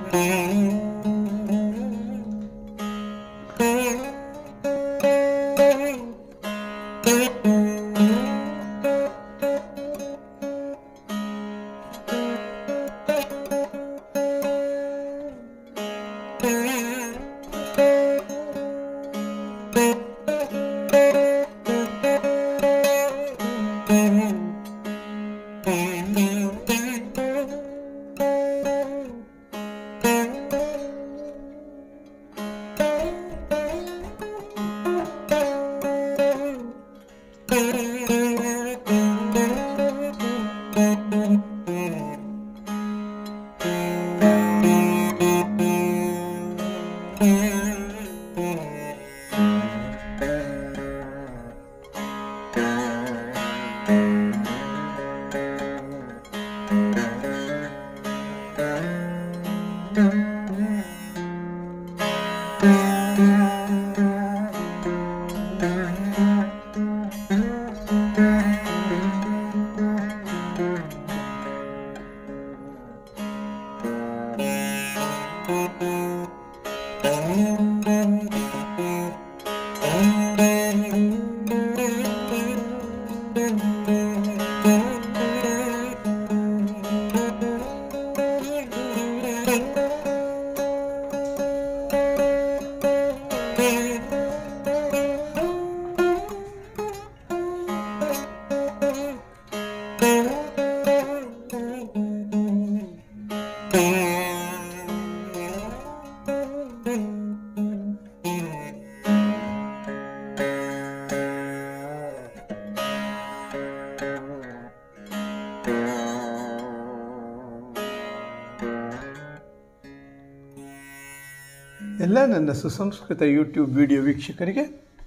ಎಲ್ಲ ನನ್ನ ಸುಸಂಸ್ಕೃತ ಯೂಟ್ಯೂಬ್ ವಿಡಿಯೋ ವೀಕ್ಷಕರಿಗೆ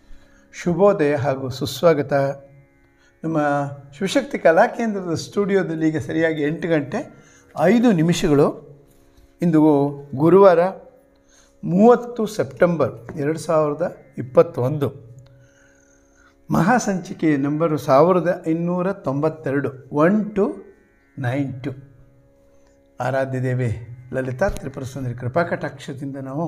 ಶುಭೋದಯ ಹಾಗೂ ಸುಸ್ವಾಗತ ನಮ್ಮ ಶಿವಶಕ್ತಿ ಕಲಾಕೇಂದ್ರದ ಸ್ಟುಡಿಯೋದಲ್ಲಿ ಈಗ ಸರಿಯಾಗಿ ಎಂಟು ಗಂಟೆ ಐದು ನಿಮಿಷಗಳು ಇಂದು ಗುರುವಾರ ಮೂವತ್ತು ಸೆಪ್ಟೆಂಬರ್ ಎರಡು ಸಾವಿರದ ಇಪ್ಪತ್ತೊಂದು ಮಹಾಸಂಚಿಕೆ ನಂಬರು ಸಾವಿರದ ಇನ್ನೂರ ತೊಂಬತ್ತೆರಡು ಒನ್ ಟು ನೈನ್ ಟು ಆರಾಧ್ಯ ದೇವಿ ಲಲಿತಾ ತ್ರಿಪುರ ಸುಂದರಿ ಕೃಪಾಕಟಾಕ್ಷದಿಂದ ನಾವು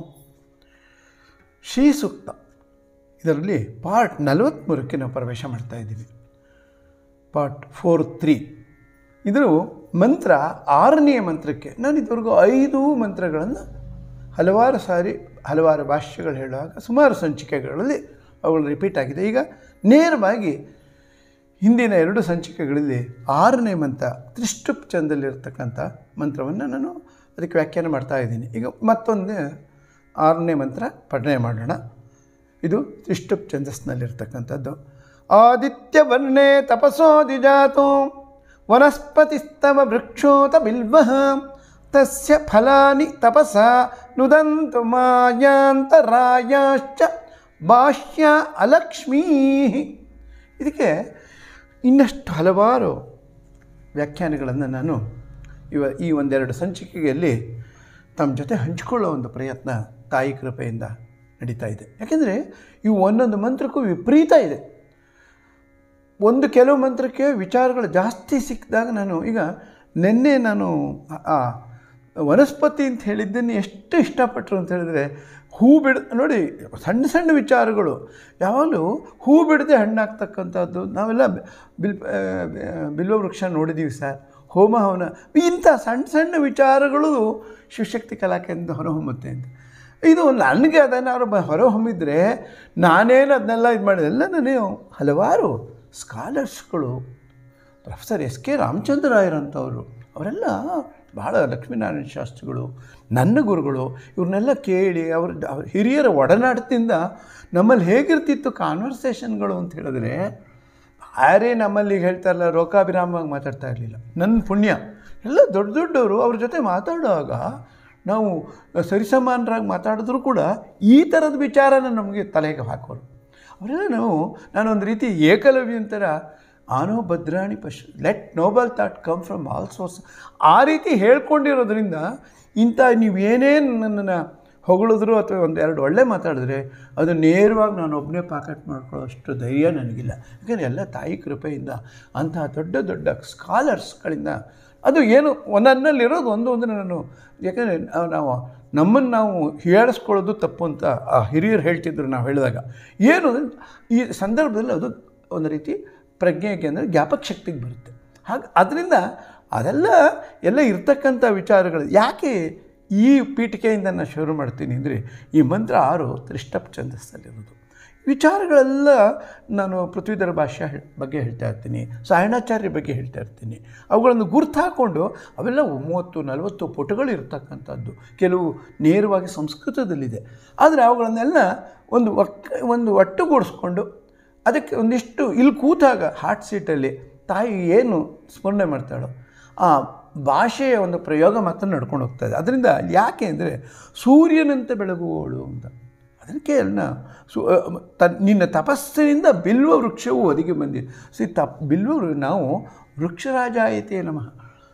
ಶ್ರೀ ಸೂಕ್ತ ಇದರಲ್ಲಿ ಪಾರ್ಟ್ ನಲವತ್ತ್ಮೂರಕ್ಕೆ ನಾವು ಪ್ರವೇಶ ಮಾಡ್ತಾ ಇದ್ದೀವಿ ಪಾರ್ಟ್ ಫೋರ್ ತ್ರೀ ಇದು ಮಂತ್ರ ಆರನೆಯ ಮಂತ್ರಕ್ಕೆ ನಾನು ಇದುವರೆಗೂ ಐದು ಮಂತ್ರಗಳನ್ನು ಹಲವಾರು ಸಾರಿ ಹಲವಾರು ಭಾಷ್ಯಗಳು ಹೇಳುವಾಗ ಸುಮಾರು ಸಂಚಿಕೆಗಳಲ್ಲಿ ಅವುಗಳು ರಿಪೀಟ್ ಆಗಿದೆ ಈಗ ನೇರವಾಗಿ ಹಿಂದಿನ ಎರಡು ಸಂಚಿಕೆಗಳಲ್ಲಿ ಆರನೇ ಮಂತ್ರ ತ್ರಿಷ್ಟುಪ್ ಚಂದಲ್ಲಿರ್ತಕ್ಕಂಥ ಮಂತ್ರವನ್ನು ನಾನು ಅದಕ್ಕೆ ವ್ಯಾಖ್ಯಾನ ಮಾಡ್ತಾ ಇದ್ದೀನಿ ಈಗ ಮತ್ತೊಂದು ಆರನೇ ಮಂತ್ರ ಪಠನೆ ಮಾಡೋಣ ಇದು ತ್ರಿಷ್ಟುಪ್ ಛಂದಸ್ನಲ್ಲಿರ್ತಕ್ಕಂಥದ್ದು ಆದಿತ್ಯ ವರ್ಣೆ ತಪಸೋದಿಜಾತು ವನಸ್ಪತಿಸ್ತವ ವೃಕ್ಷೋತ ಬಿಲ್ವ ತಸ್ಯ ಫಲಾನಿ ತಪಸ ನುದಂತು ಮಾಯಾಂತರಾಯಾಶ್ಚ ಬಾಹ್ಯ ಅಲಕ್ಷ್ಮೀ ಇದಕ್ಕೆ ಇನ್ನಷ್ಟು ಹಲವಾರು ವ್ಯಾಖ್ಯಾನಗಳನ್ನು ನಾನು ಇವ ಈ ಒಂದೆರಡು ಸಂಚಿಕೆಯಲ್ಲಿ ತಮ್ಮ ಜೊತೆ ಹಂಚಿಕೊಳ್ಳೋ ಒಂದು ಪ್ರಯತ್ನ ತಾಯಿ ಕೃಪೆಯಿಂದ ನಡೀತಾ ಇದೆ ಯಾಕೆಂದರೆ ಇವು ಒಂದೊಂದು ಮಂತ್ರಕ್ಕೂ ವಿಪರೀತ ಇದೆ ಒಂದು ಕೆಲವು ಮಂತ್ರಕ್ಕೆ ವಿಚಾರಗಳು ಜಾಸ್ತಿ ಸಿಕ್ಕಿದಾಗ ನಾನು ಈಗ ನಿನ್ನೆ ನಾನು ಆ ವನಸ್ಪತಿ ಅಂತ ಹೇಳಿದ್ದನ್ನು ಎಷ್ಟು ಇಷ್ಟಪಟ್ಟರು ಅಂತ ಹೇಳಿದ್ರೆ ಹೂ ಬಿಡ ನೋಡಿ ಸಣ್ಣ ಸಣ್ಣ ವಿಚಾರಗಳು ಯಾವಾಗಲೂ ಹೂ ಬಿಡದೆ ಹಣ್ಣಾಗ್ತಕ್ಕಂಥದ್ದು ನಾವೆಲ್ಲ ಬಿಲ್ ಬಿಲ್ವ ವೃಕ್ಷ ನೋಡಿದ್ದೀವಿ ಸರ್ ಹೋಮ ಹವನ ಇಂಥ ಸಣ್ಣ ಸಣ್ಣ ವಿಚಾರಗಳು ಶಿವಶಕ್ತಿ ಕಲಾಕೆಯಿಂದ ಹೊರಹೊಮ್ಮುತ್ತೆ ಅಂತ ಇದು ನನಗೆ ಅದನ್ನು ಬ ಹೊರಹೊಮ್ಮಿದ್ರೆ ನಾನೇನು ಅದನ್ನೆಲ್ಲ ಇದು ಮಾಡಿದೆ ಎಲ್ಲ ನಾನು ಹಲವಾರು ಸ್ಕಾಲರ್ಸ್ಗಳು ಪ್ರೊಫೆಸರ್ ಎಸ್ ಕೆ ರಾಮಚಂದ್ರ ರಾಯರಂಥವರು ಅವರೆಲ್ಲ ಭಾಳ ಲಕ್ಷ್ಮೀನಾರಾಯಣ ಶಾಸ್ತ್ರಿಗಳು ನನ್ನ ಗುರುಗಳು ಇವ್ರನ್ನೆಲ್ಲ ಕೇಳಿ ಅವ್ರ ಅವ್ರ ಹಿರಿಯರ ಒಡನಾಟದಿಂದ ನಮ್ಮಲ್ಲಿ ಹೇಗಿರ್ತಿತ್ತು ಕಾನ್ವರ್ಸೇಷನ್ಗಳು ಅಂತ ಹೇಳಿದ್ರೆ ಯಾರೇ ನಮ್ಮಲ್ಲಿ ಈಗ ಹೇಳ್ತಾರಲ್ಲ ರೋಕಾಭಿರಾಮವಾಗಿ ಮಾತಾಡ್ತಾ ಇರಲಿಲ್ಲ ನನ್ನ ಪುಣ್ಯ ಎಲ್ಲ ದೊಡ್ಡ ದೊಡ್ಡವರು ಅವ್ರ ಜೊತೆ ಮಾತಾಡುವಾಗ ನಾವು ಸರಿಸಮಾನರಾಗಿ ಮಾತಾಡಿದ್ರು ಕೂಡ ಈ ಥರದ ವಿಚಾರನ ನಮಗೆ ತಲೆಗೆ ಹಾಕೋರು ಅವರೆಲ್ಲ ನಾವು ನಾನೊಂದು ರೀತಿ ಏಕಲವ್ಯನ ಥರ ಆನೋ ಭದ್ರಾಣಿ ಪಶು let noble thought come from all source ಆ ರೀತಿ ಹೇಳ್ಕೊಂಡಿರೋದ್ರಿಂದ ಇಂಥ ನೀವು ಏನೇನು ನನ್ನನ್ನು ಹೊಗಳಿದ್ರು ಅಥವಾ ಒಂದೆರಡು ಒಳ್ಳೆ ಮಾತಾಡಿದ್ರೆ ಅದು ನೇರವಾಗಿ ನಾನು ಒಬ್ಬನೇ ಪಾಕೆಟ್ ಮಾಡ್ಕೊಳ್ಳೋ ಅಷ್ಟು ಧೈರ್ಯ ನನಗಿಲ್ಲ ಯಾಕಂದರೆ ಎಲ್ಲ ತಾಯಿ ಕೃಪೆಯಿಂದ ಅಂತಹ ದೊಡ್ಡ ದೊಡ್ಡ ಸ್ಕಾಲರ್ಸ್ಗಳಿಂದ ಅದು ಏನು ಒಂದನ್ನಲ್ಲಿರೋದು ಒಂದು ಒಂದು ನಾನು ಯಾಕಂದರೆ ನಾವು ನಮ್ಮನ್ನು ನಾವು ಹೀಯಾಳಿಸ್ಕೊಳ್ಳೋದು ತಪ್ಪು ಅಂತ ಆ ಹಿರಿಯರು ಹೇಳ್ತಿದ್ರು ನಾವು ಹೇಳಿದಾಗ ಏನು ಅಂದ್ರೆ ಈ ಸಂದರ್ಭದಲ್ಲಿ ಅದು ಒಂದು ರೀತಿ ಪ್ರಜ್ಞೆಗೆ ಅಂದರೆ ಜ್ಞಾಪಕ ಶಕ್ತಿಗೆ ಬರುತ್ತೆ ಹಾಗೆ ಅದರಿಂದ ಅದೆಲ್ಲ ಎಲ್ಲ ಇರ್ತಕ್ಕಂಥ ವಿಚಾರಗಳು ಯಾಕೆ ಈ ಪೀಠಿಕೆಯಿಂದ ನಾನು ಶುರು ಮಾಡ್ತೀನಿ ಅಂದರೆ ಈ ಮಂತ್ರ ಆರು ತ್ರಿಷ್ಟಪ್ ಛಂದಸ್ಸಲ್ಲಿರೋದು ವಿಚಾರಗಳೆಲ್ಲ ನಾನು ಪೃಥ್ವಿಧರ ಭಾಷೆ ಹೇ- ಬಗ್ಗೆ ಹೇಳ್ತಾ ಇರ್ತೀನಿ ಸಾಯಣಾಚಾರ್ಯ ಬಗ್ಗೆ ಹೇಳ್ತಾ ಇರ್ತೀನಿ ಅವುಗಳನ್ನು ಗುರ್ತು ಹಾಕ್ಕೊಂಡು ಅವೆಲ್ಲ ಮೂವತ್ತು ನಲವತ್ತು ಪುಟಗಳು ಇರ್ತಕ್ಕಂಥದ್ದು ಕೆಲವು ನೇರವಾಗಿ ಸಂಸ್ಕೃತದಲ್ಲಿದೆ ಆದರೆ ಅವುಗಳನ್ನೆಲ್ಲ ಒಂದು ಒಕ್ ಒಂದು ಒಟ್ಟುಗೂಡಿಸ್ಕೊಂಡು ಅದಕ್ಕೆ ಒಂದಿಷ್ಟು ಇಲ್ಲಿ ಕೂತಾಗ ಹಾಟ್ ಸೀಟಲ್ಲಿ ತಾಯಿ ಏನು ಸ್ಮರಣೆ ಮಾಡ್ತಾಳೋ ಆ ಭಾಷೆಯ ಒಂದು ಪ್ರಯೋಗ ಮಾತ್ರ ನಡ್ಕೊಂಡು ಹೋಗ್ತಾ ಇದೆ ಅದರಿಂದ ಯಾಕೆ ಅಂದರೆ ಸೂರ್ಯನಂತೆ ಬೆಳಗುವವಳು ಅಂತ ಅದಕ್ಕೆ ಅಲ್ಲ ಸು ತ ನಿನ್ನ ತಪಸ್ಸಿನಿಂದ ಬಿಲ್ವ ವೃಕ್ಷವು ಒದಗಿ ಬಂದಿದೆ ಸಿ ತಪ್ ಬಿಲ್ವ ವೃ- ನಾವು ವೃಕ್ಷರಾಜಾಯತೆ ನಮಃ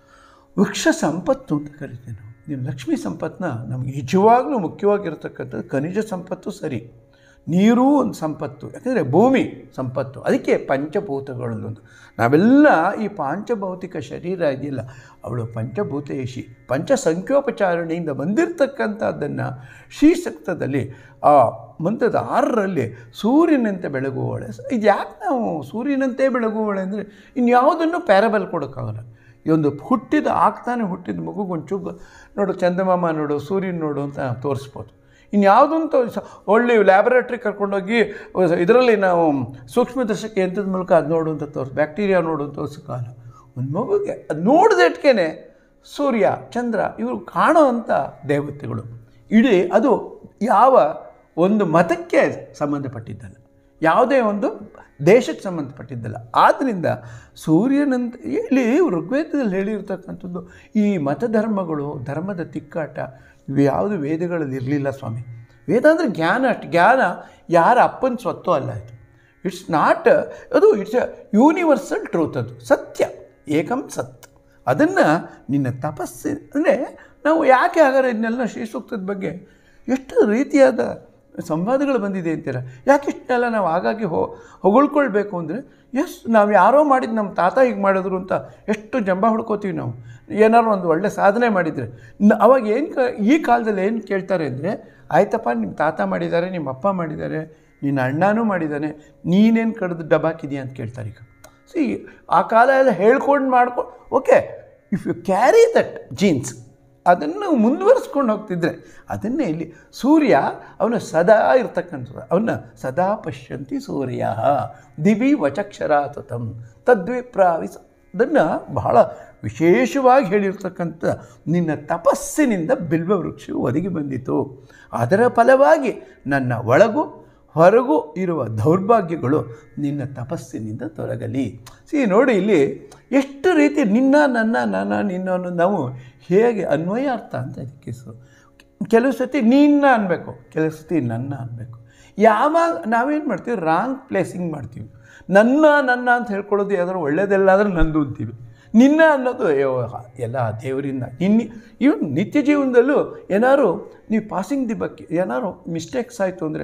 ವೃಕ್ಷ ಸಂಪತ್ತು ಅಂತ ಕರಿತೀವಿ ನಾವು ನೀವು ಲಕ್ಷ್ಮೀ ಸಂಪತ್ತನ್ನ ನಮಗೆ ನಿಜವಾಗ್ಲೂ ಮುಖ್ಯವಾಗಿರ್ತಕ್ಕಂಥದ್ದು ಖನಿಜ ಸಂಪತ್ತು ಸರಿ ನೀರೂ ಒಂದು ಸಂಪತ್ತು ಯಾಕಂದರೆ ಭೂಮಿ ಸಂಪತ್ತು ಅದಕ್ಕೆ ಪಂಚಭೂತಗಳಲ್ಲೊಂದು ನಾವೆಲ್ಲ ಈ ಪಾಂಚಭೌತಿಕ ಶರೀರ ಇದೆಯಲ್ಲ ಅವಳು ಪಂಚಭೂತೇಶಿ ಪಂಚ ಸಂಖ್ಯೋಪಚಾರಣೆಯಿಂದ ಬಂದಿರತಕ್ಕಂಥದ್ದನ್ನು ಶ್ರೀಸಕ್ತದಲ್ಲಿ ಆ ಮಂತ್ರದ ಆರರಲ್ಲಿ ಸೂರ್ಯನಂತೆ ಬೆಳಗುವವಳೆ ಇದು ಯಾಕೆ ನಾವು ಸೂರ್ಯನಂತೆ ಬೆಳಗುವವಳೆ ಅಂದರೆ ಇನ್ಯಾವುದನ್ನು ಪ್ಯಾರಬಲ್ ಕೊಡೋಕ್ಕಾಗಲ್ಲ ಈ ಒಂದು ಹುಟ್ಟಿದ ಆಗ್ತಾನೆ ಹುಟ್ಟಿದ ಮಗುಗೊಂಚು ನೋಡು ಚಂದಮಾಮ ನೋಡು ಸೂರ್ಯನ ನೋಡು ಅಂತ ತೋರಿಸ್ಬೋದು ಇನ್ಯಾವುದಂತ ಒಳ್ಳೆ ಲ್ಯಾಬೊರೇಟ್ರಿ ಕರ್ಕೊಂಡೋಗಿ ಇದರಲ್ಲಿ ನಾವು ಸೂಕ್ಷ್ಮದರ್ಶಕ ಯಂತ್ರದ ಮೂಲಕ ಅದು ನೋಡು ಅಂತ ತೋರಿಸ್ ಬ್ಯಾಕ್ಟೀರಿಯಾ ನೋಡು ಅಂತ ತೋರಿಸೋಕ್ಕಾಗಲ್ಲ ಒಂದು ಮಗುಗೆ ಅದು ನೋಡಿದಟ್ಕೆ ಸೂರ್ಯ ಚಂದ್ರ ಇವರು ಕಾಣೋವಂಥ ದೇವತೆಗಳು ಇಡೀ ಅದು ಯಾವ ಒಂದು ಮತಕ್ಕೆ ಸಂಬಂಧಪಟ್ಟಿದ್ದಲ್ಲ ಯಾವುದೇ ಒಂದು ದೇಶಕ್ಕೆ ಸಂಬಂಧಪಟ್ಟಿದ್ದಲ್ಲ ಆದ್ದರಿಂದ ಸೂರ್ಯನಂತ ಇಲ್ಲಿ ಋಗ್ವೇದದಲ್ಲಿ ಹೇಳಿರ್ತಕ್ಕಂಥದ್ದು ಈ ಮತಧರ್ಮಗಳು ಧರ್ಮದ ತಿಕ್ಕಾಟ ಇವು ಯಾವುದು ವೇದಗಳಲ್ಲಿ ಇರಲಿಲ್ಲ ಸ್ವಾಮಿ ವೇದ ಅಂದರೆ ಜ್ಞಾನ ಅಷ್ಟು ಜ್ಞಾನ ಯಾರ ಅಪ್ಪನ ಸ್ವತ್ತು ಅಲ್ಲ ಇದು ಇಟ್ಸ್ ನಾಟ್ ಅದು ಇಟ್ಸ್ ಅ ಯೂನಿವರ್ಸಲ್ ಟ್ರೂತ್ ಅದು ಸತ್ಯ ಏಕಂ ಸತ್ ಅದನ್ನು ನಿನ್ನ ತಪಸ್ಸು ಅಂದರೆ ನಾವು ಯಾಕೆ ಹಾಗಾದ್ರೆ ಇದನ್ನೆಲ್ಲ ಶ್ರೀಸೂಕ್ತದ ಬಗ್ಗೆ ಎಷ್ಟು ರೀತಿಯಾದ ಸಂವಾದಗಳು ಬಂದಿದೆ ಅಂತೀರ ಯಾಕೆ ಇಷ್ಟೆಲ್ಲ ನಾವು ಆಗಾಗ್ಗೆ ಹೋ ಹೊಗಳ್ಕೊಳ್ಬೇಕು ಅಂದರೆ ಎಸ್ ನಾವು ಯಾರೋ ಮಾಡಿದ್ದು ನಮ್ಮ ತಾತ ಹೀಗೆ ಮಾಡಿದ್ರು ಅಂತ ಎಷ್ಟು ಜಂಬ ಹೊಡ್ಕೋತೀವಿ ನಾವು ಏನಾದ್ರು ಒಂದು ಒಳ್ಳೆ ಸಾಧನೆ ಮಾಡಿದರೆ ನ- ಅವಾಗ ಏನು ಕ ಈ ಕಾಲದಲ್ಲಿ ಏನು ಕೇಳ್ತಾರೆ ಅಂದರೆ ಆಯ್ತಪ್ಪ ನಿಮ್ಮ ತಾತ ಮಾಡಿದ್ದಾರೆ ನಿಮ್ಮ ಅಪ್ಪ ಮಾಡಿದ್ದಾರೆ ನಿನ್ನ ಅಣ್ಣನೂ ಮಾಡಿದ್ದಾನೆ ನೀನೇನು ಕಡ್ದು ಡಬಾಕಿದೆಯಾ ಅಂತ ಕೇಳ್ತಾರೆ ಈಗ ಸಿ ಆ ಕಾಲ ಎಲ್ಲ ಹೇಳ್ಕೊಂಡು ಮಾಡ್ಕೊ okay if you carry that genes ಅದನ್ನು ಮುಂದುವರಿಸ್ಕೊಂಡು ಹೋಗ್ತಿದ್ರೆ ಅದನ್ನೇ ಇಲ್ಲಿ ಸೂರ್ಯ ಅವನು ಸದಾ ಇರ್ತಕ್ಕಂಥದ್ದು ಅವನ್ನ ಸದಾ ಪಶ್ಯಂತಿ ಸೂರ್ಯ ದಿವಿ ವಚಕ್ಷರಾತತಂ ತದ್ವಿಪ್ರಾವಿಸ ಅದನ್ನು ಬಹಳ ವಿಶೇಷವಾಗಿ ಹೇಳಿರ್ತಕ್ಕಂಥ ನಿನ್ನ ತಪಸ್ಸಿನಿಂದ ಬಿಲ್ವ ವೃಕ್ಷವು ಒದಗಿ ಬಂದಿತು ಅದರ ಫಲವಾಗಿ ನನ್ನ ಒಳಗು ಹೊರಗೂ ಇರುವ ದೌರ್ಭಾಗ್ಯಗಳು ನಿನ್ನ ತಪಸ್ಸಿನಿಂದ ತೊಲಗಲಿ ಸಿ ನೋಡಿ ಇಲ್ಲಿ ಎಷ್ಟು ರೀತಿ ನಿನ್ನ ನನ್ನ ನನ್ನ ನಿನ್ನ ಅನ್ನೋದು ನಾವು ಹೇಗೆ ಅನ್ವಯಾರ್ಥ ಅಂತ ಅದಕ್ಕೆ ಸೊ ಕೆಲವು ಸತಿ ನಿನ್ನ ಅನ್ಬೇಕು ಕೆಲವು ಸತಿ ನನ್ನ ಅನ್ಬೇಕು ಯಾವಾಗ ನಾವೇನು ಮಾಡ್ತೀವಿ ರಾಂಗ್ ಪ್ಲೇಸಿಂಗ್ ಮಾಡ್ತೀವಿ ನನ್ನ ನನ್ನ ಅಂತ ಹೇಳ್ಕೊಳ್ಳೋದು ಯಾವ್ದಾದ್ರು ಒಳ್ಳೇದೆಲ್ಲಾದ್ರೂ ನಂದು ಅಂತೀವಿ ನಿನ್ನ ಅನ್ನೋದು ಅಯ್ಯೋ ಎಲ್ಲ ದೇವರಿಂದ ನಿನ್ನ ಇವನ್ ನಿತ್ಯ ಜೀವನದಲ್ಲೂ ಏನಾದ್ರು ನೀವು ಪಾಸಿಂಗ್ ದಿ ಬಗ್ಗೆ ಏನಾದ್ರು ಮಿಸ್ಟೇಕ್ಸ್ ಆಯಿತು ಅಂದರೆ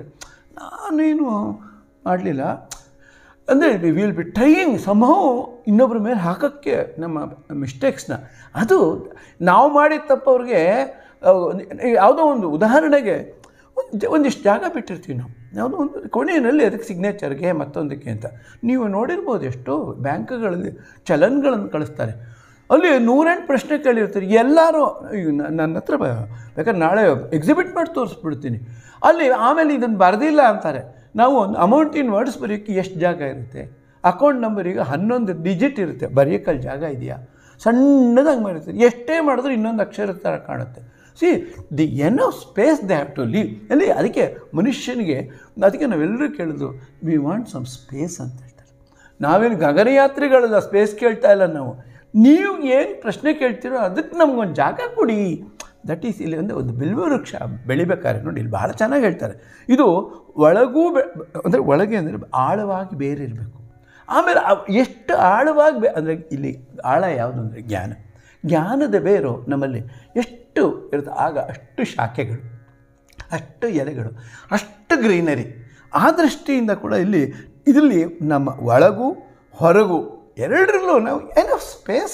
ನಾನೇನು ಮಾಡಲಿಲ್ಲ ಅಂದರೆ ವಿಲ್ ಬಿ ಟ್ರೈಯಿಂಗ್ ಸಮಹೌ ಇನ್ನೊಬ್ಬರ ಮೇಲೆ ಹಾಕೋಕ್ಕೆ ನಮ್ಮ ಮಿಸ್ಟೇಕ್ಸ್ನ ಅದು ನಾವು ಮಾಡಿದ ತಪ್ಪು ಅವ್ರಿಗೆ ಯಾವುದೋ ಒಂದು ಉದಾಹರಣೆಗೆ ಒಂದು ಒಂದಿಷ್ಟು ಜಾಗ ಬಿಟ್ಟಿರ್ತೀವಿ ನಾವು ಯಾವುದೋ ಒಂದು ಕೊನೆಯಲ್ಲಿ ಅದಕ್ಕೆ ಸಿಗ್ನೇಚರ್ಗೆ ಮತ್ತೊಂದಕ್ಕೆ ಅಂತ ನೀವು ನೋಡಿರ್ಬೋದು ಎಷ್ಟೋ ಬ್ಯಾಂಕ್ಗಳಲ್ಲಿ ಚಲನ್ಗಳನ್ನು ಕಳಿಸ್ತಾರೆ ಅಲ್ಲಿ ನೂರೆಂಟು ಪ್ರಶ್ನೆ ಕೇಳಿರ್ತಾರೆ ಎಲ್ಲರೂ ಈಗ ನ- ನನ್ನ ಹತ್ರ ಬ- ಬೇಕಾದ್ರೆ ನಾಳೆ ಎಕ್ಸಿಬಿಟ್ ಮಾಡಿ ತೋರಿಸ್ಬಿಡ್ತೀನಿ ಅಲ್ಲಿ ಆಮೇಲೆ ಇದನ್ನು ಬರೆದಿಲ್ಲ ಅಂತಾರೆ ನಾವು ಒಂದು ಅಮೌಂಟ್ ಇನ್ ವರ್ಡ್ಸ್ ಬರೆಯೋಕ್ಕೆ ಎಷ್ಟು ಜಾಗ ಇರುತ್ತೆ ಅಕೌಂಟ್ ನಂಬರ್ ಈಗ ಹನ್ನೊಂದು ಡಿಜಿಟ್ ಇರುತ್ತೆ ಬರೆಯೋಕ್ಕಲ್ಲಿ ಜಾಗ ಇದೆಯಾ ಸಣ್ಣದಾಗಿ ಮಾಡಿರ್ತಾರೆ ಎಷ್ಟೇ ಮಾಡಿದ್ರು ಇನ್ನೊಂದು ಅಕ್ಷರ ಥರ ಕಾಣುತ್ತೆ see the end of space they have to leave ಅಲ್ಲಿ ಅದಕ್ಕೆ ಮನುಷ್ಯನಿಗೆ ಅದಕ್ಕೆ ನಾವೆಲ್ಲರೂ ಕೇಳಿದ್ರು ವಿ ವಾಂಟ್ ಸಮ್ ಸ್ಪೇಸ್ ಅಂತ ಹೇಳ್ತಾರೆ ನಾವೇನು ಗಗನಯಾತ್ರಿಗಳಲ್ಲ ಸ್ಪೇಸ್ ಕೇಳ್ತಾ ಇಲ್ಲ ನಾವು ನೀವು ಏನು ಪ್ರಶ್ನೆ ಕೇಳ್ತೀರೋ ಅದಕ್ಕೆ ನಮಗೊಂದು ಜಾಗ ಕೊಡಿ ದಟ್ ಈಸ್ ಇಲ್ಲಿ ಅಂದರೆ ಒಂದು ಬಿಲ್ವ ವೃಕ್ಷ ಬೆಳಿಬೇಕಾದ್ರೆ ನೋಡಿ ಇಲ್ಲಿ ಭಾಳ ಚೆನ್ನಾಗಿ ಹೇಳ್ತಾರೆ ಇದು ಒಳಗೂ ಬೆ ಅಂದರೆ ಒಳಗೆ ಅಂದರೆ ಆಳವಾಗಿ ಬೇರೆ ಇರಬೇಕು ಆಮೇಲೆ ಅವ್- ಎಷ್ಟು ಆಳವಾಗಿ ಬೇ ಅಂದರೆ ಇಲ್ಲಿ ಆಳ ಯಾವುದು ಅಂದರೆ ಜ್ಞಾನ ಜ್ಞಾನದ ಬೇರು ನಮ್ಮಲ್ಲಿ ಎಷ್ಟು ಇರುತ್ತೆ ಆಗ ಅಷ್ಟು ಶಾಖೆಗಳು ಅಷ್ಟು ಎಲೆಗಳು ಅಷ್ಟು ಗ್ರೀನರಿ ಆ ದೃಷ್ಟಿಯಿಂದ ಕೂಡ ಇಲ್ಲಿ ಇದರಲ್ಲಿ ನಮ್ಮ ಒಳಗೂ ಹೊರಗೂ ಎರಡರಲ್ಲೂ ನಾವು ಏನೋ ಸ್ಪೇಸ್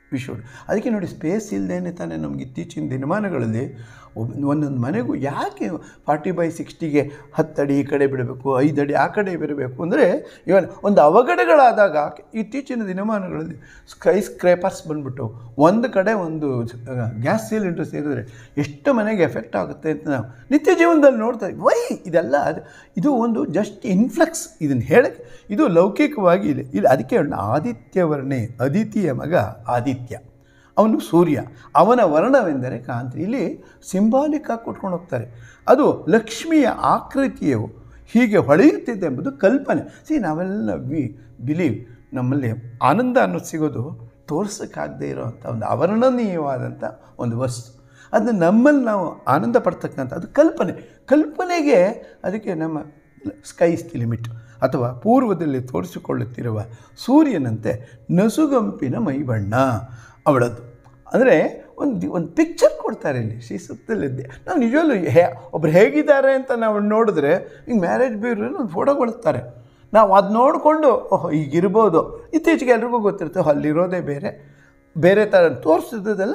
ವಿಶುಡ್ ಅದಕ್ಕೆ ನೋಡಿ ಸ್ಪೇಸ್ ಇಲ್ಲದೇನೆ ತಾನೇ ನಮ್ಗೆ ಇತ್ತೀಚಿನ ದಿನಮಾನಗಳಲ್ಲಿ ಒಬ್ ಒಂದೊಂದು ಮನೆಗೂ ಯಾಕೆ ಫಾರ್ಟಿ ಬೈ ಸಿಕ್ಸ್ಟಿಗೆ ಹತ್ತಡಿ ಈ ಕಡೆ ಬಿಡಬೇಕು ಐದು ಅಡಿ ಆ ಕಡೆ ಬಿಡಬೇಕು ಅಂದರೆ ಇವನ್ ಒಂದು ಅವಘಡಗಳಾದಾಗ ಇತ್ತೀಚಿನ ದಿನಮಾನಗಳಲ್ಲಿ ಸ್ಕೈ ಸ್ಕ್ರೇಪರ್ಸ್ ಬಂದ್ಬಿಟ್ಟು ಒಂದು ಕಡೆ ಒಂದು ಗ್ಯಾಸ್ ಸಿಲಿಂಡರ್ ಸೇರಿದ್ರೆ ಎಷ್ಟು ಮನೆಗೆ ಎಫೆಕ್ಟ್ ಆಗುತ್ತೆ ಅಂತ ನಾವು ನಿತ್ಯ ಜೀವನದಲ್ಲಿ ನೋಡ್ತಾ ಇದ್ದೀವಿ ವೈ ಇದೆಲ್ಲ ಅದು ಇದು ಒಂದು ಜಸ್ಟ್ ಇನ್ಫ್ಲಕ್ಸ್ ಇದನ್ನು ಹೇಳಕ್ಕೆ ಇದು ಲೌಕಿಕವಾಗಿ ಇದೆ ಇಲ್ಲಿ ಅದಕ್ಕೆ ಆದಿತ್ಯವರ್ಣೆ ಅದಿತಿಯ ಮಗ ಆದಿತ್ಯ ಅವನು ಸೂರ್ಯ ಅವನ ವರ್ಣವೆಂದರೆ ಕಾಂತಿ ಇಲ್ಲಿ ಸಿಂಬಾಲಿಕ್ ಆಗಿ ಕೊಟ್ಕೊಂಡು ಹೋಗ್ತಾರೆ ಅದು ಲಕ್ಷ್ಮಿಯ ಆಕೃತಿಯು ಹೀಗೆ ಹೊಳೆಯುತ್ತಿದೆ ಎಂಬುದು ಕಲ್ಪನೆ ಸಿ ನಾವೆಲ್ಲ ವಿ ಬಿಲೀವ್ ನಮ್ಮಲ್ಲಿ ಆನಂದ ಅನ್ನೋದು ಸಿಗೋದು ತೋರ್ಸೋಕ್ಕಾಗದೇ ಇರೋವಂಥ ಒಂದು ಅವರ್ಣನೀಯವಾದಂಥ ಒಂದು ವಸ್ತು ಅದು ನಮ್ಮಲ್ಲಿ ನಾವು ಆನಂದ ಪಡ್ತಕ್ಕಂಥ ಅದು ಕಲ್ಪನೆ ಕಲ್ಪನೆಗೆ ಅದಕ್ಕೆ ನಮ್ಮ ಸ್ಕೈಸ್ ದಿ ಲಿಮಿಟ್ ಅಥವಾ ಪೂರ್ವದಲ್ಲಿ ತೋರಿಸಿಕೊಳ್ಳುತ್ತಿರುವ ಸೂರ್ಯನಂತೆ ನಸುಗಂಪಿನ ಮೈಬಣ್ಣ ಅವಳದ್ದು ಅಂದರೆ ಒಂದು ಒಂದು ಪಿಕ್ಚರ್ ಕೊಡ್ತಾರೆ ಇಲ್ಲಿ ಶ್ರೀ ಸೂಕ್ತದಲ್ಲಿದ್ದೆ ನಾವು ನಿಜವಲ್ಲೂ ಹೇ ಒಬ್ರು ಹೇಗಿದ್ದಾರೆ ಅಂತ ನಾವು ನೋಡಿದ್ರೆ ಈಗ ಮ್ಯಾರೇಜ್ ಬ್ಯೂರೋ ಒಂದು ಫೋಟೋ ಕೊಡ್ತಾರೆ ನಾವು ಅದು ನೋಡಿಕೊಂಡು ಓಹೋ ಈಗಿರ್ಬೋದು ಇತ್ತೀಚೆಗೆ ಎಲ್ರಿಗೂ ಗೊತ್ತಿರುತ್ತೆ ಅಲ್ಲಿರೋದೇ ಬೇರೆ ಬೇರೆ ಥರ ತೋರಿಸಿದ್ದೆಲ್ಲ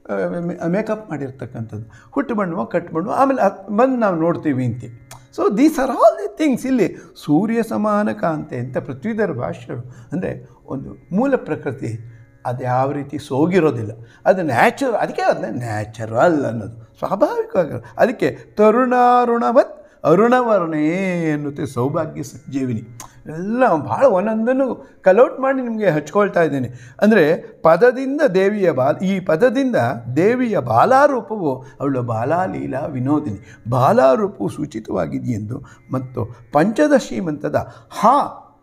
ಮೇಕಪ್ ಮಾಡಿರ್ತಕ್ಕಂಥದ್ದು ಹುಟ್ಟು ಬಣ್ಣವ ಕಟ್ಟು ಬಣ್ಣವ ಆಮೇಲೆ ಅದು ಬಂದು ನಾವು ನೋಡ್ತೀವಿ ಅಂತೀವಿ so these are all the things ಇಲ್ಲಿ ಸೂರ್ಯ ಸಮಾನ ಕಾಂತೆ ಅಂತ ಪೃಥ್ವಿಧರ ಭಾಷೆಗಳು ಅಂದರೆ ಒಂದು ಮೂಲ ಪ್ರಕೃತಿ ಅದು ಯಾವ ರೀತಿ ಸೋಗಿರೋದಿಲ್ಲ ಅದು ನ್ಯಾಚುರಲ್ ಅದಕ್ಕೆ ಅದನ್ನ ನ್ಯಾಚುರಲ್ ಅನ್ನೋದು ಸ್ವಾಭಾವಿಕವಾಗಿ ಅದಕ್ಕೆ ತರುಣಾರುಣವತ್ ಅರುಣವರ್ಣೇ ಎನ್ನುತ್ತೆ ಸೌಭಾಗ್ಯ ಸಂಜೀವಿನಿ ಎಲ್ಲ ಭಾಳ ಒಂದೊಂದನ್ನು ಕಲೌಟ್ ಮಾಡಿ ನಿಮಗೆ ಹಚ್ಕೊಳ್ತಾ ಇದ್ದೇನೆ ಅಂದರೆ ಪದದಿಂದ ದೇವಿಯ ಬಾಲ ಈ ಪದದಿಂದ ದೇವಿಯ ಬಾಲಾರೂಪವು ಅವಳ ಬಾಲಾಲೀಲಾ ವಿನೋದಿನಿ ಬಾಲಾರೂಪವು ಸೂಚಿತವಾಗಿದೆಯೆಂದು ಮತ್ತು ಪಂಚದಶಿ ಮಂತದ ಹಾ